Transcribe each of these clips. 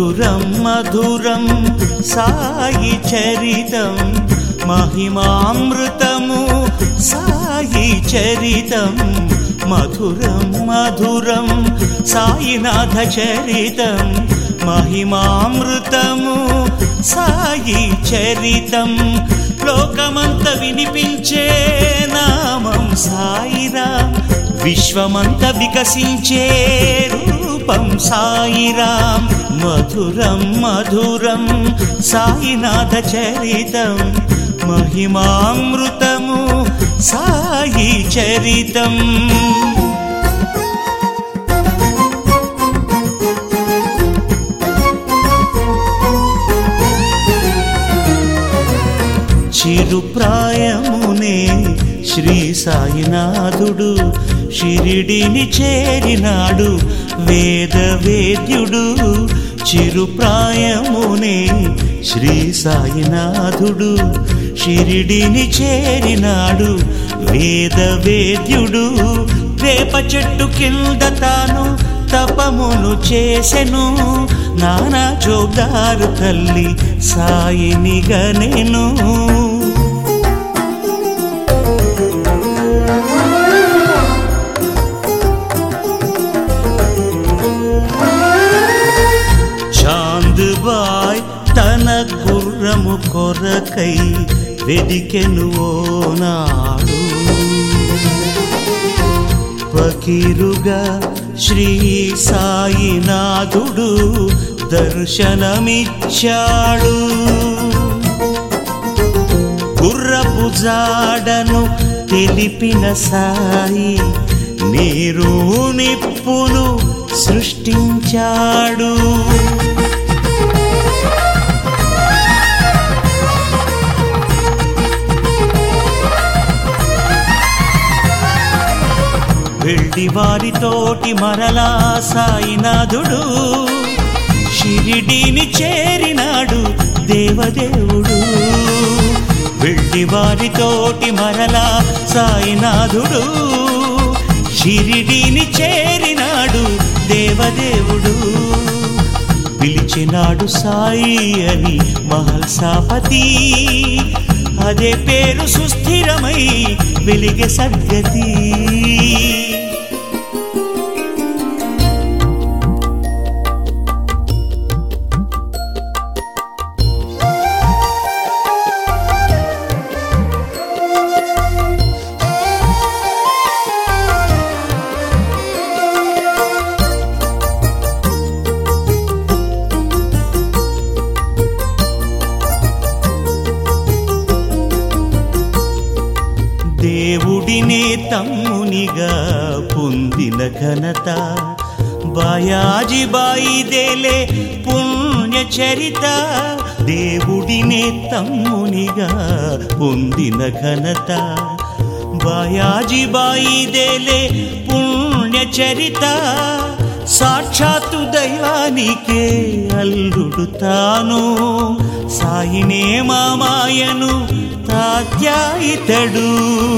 మధురం మధురం సాయి చరితం మహిమామృతము సాయి చరితం మధురం మధురం సాయినాథ చరితం మహిమామృతము సాయి చరితం లోకమంత వినిపించే నామం సాయిరాం విశ్వమంత వికసించే రూపం సాయిరాం మధురం మధురం సాయినాథ చరితం మహిమామృతము సాయి చరితం చిరుప్రాయమునే శ్రీ సాయినాథుడు షిరిడిని చేరినాడు వేద వేద్యుడు చిరుప్రాయమునే శ్రీ సాయినాథుడు షిరిడిని చేరినాడు వేద వేద్యుడు వేప చెట్టు కింద తాను తపమును చేసెను నానా జోగారు తల్లి సాయిని గనెను చాంద్ బాయ్ తన గుర్రము కొరకై వెదికెను ఓనాడు ఫకీరుగా శ్రీ సాయినాథుడు దర్శనమిచ్చాడు గుర్రపు జాడను తెలిపిన సాయి నీరు నిప్పును సృష్టించాడు వెళ్ళి వారితోటి మరలా సాయినాథుడు షిరిడిని చేరినాడు దేవదేవుడు వెళ్ళి వారితోటి మరలా సాయినాథుడు షిరిడిని చేరినాడు దేవదేవుడు పిలిచినాడు సాయి అని మహల్సాపతి అదే పేరు సుస్థిరమై వెలిగే సద్గతి దేవుడినే తమ్మునిగా పొందిన ఘనత బాయాజీ బాయిదేలే పుణ్య చరిత దేవుడినే తమ్మునిగా పొందిన ఘనత బాయాజీ బాయిదేలే పుణ్య చరిత సాక్షాత్తు దైవానికే అల్లుడు తాను సాయినే మామాయను తాత్యాయితడు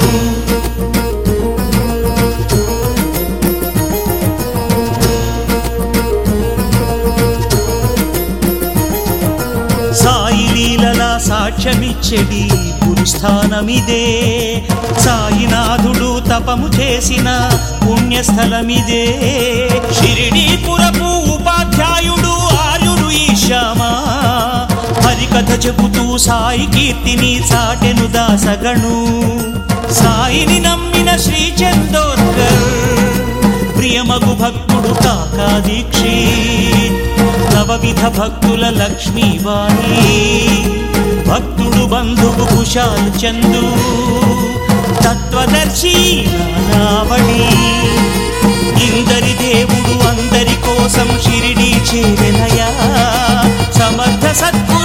సాయి లీలలా సాక్ష్యమిచ్చడి గురుస్థానమిదే సాయినాథుడు తపము చేసిన పుణ్యస్థలమిదే షిరిడీపురపు ఉపాధ్యాయుడు ఆర్యుడు ఈశామా హరికథ చెబుతూ సాయి కీర్తిని చాటెను దాసగణు సాయిని నమ్మిన శ్రీ చందోర్కర్ ప్రియమగు భక్తుడు కాకా దీక్షిత్ నవవిధ భక్తుల లక్ష్మీవాణి భక్తుడు బంధువు కుశాల్ చందు తత్వదర్శి నానావళి ఇందరి దేవుడు అందరి కోసం షిరిడి చేరెనయా సమర్థ సద్గు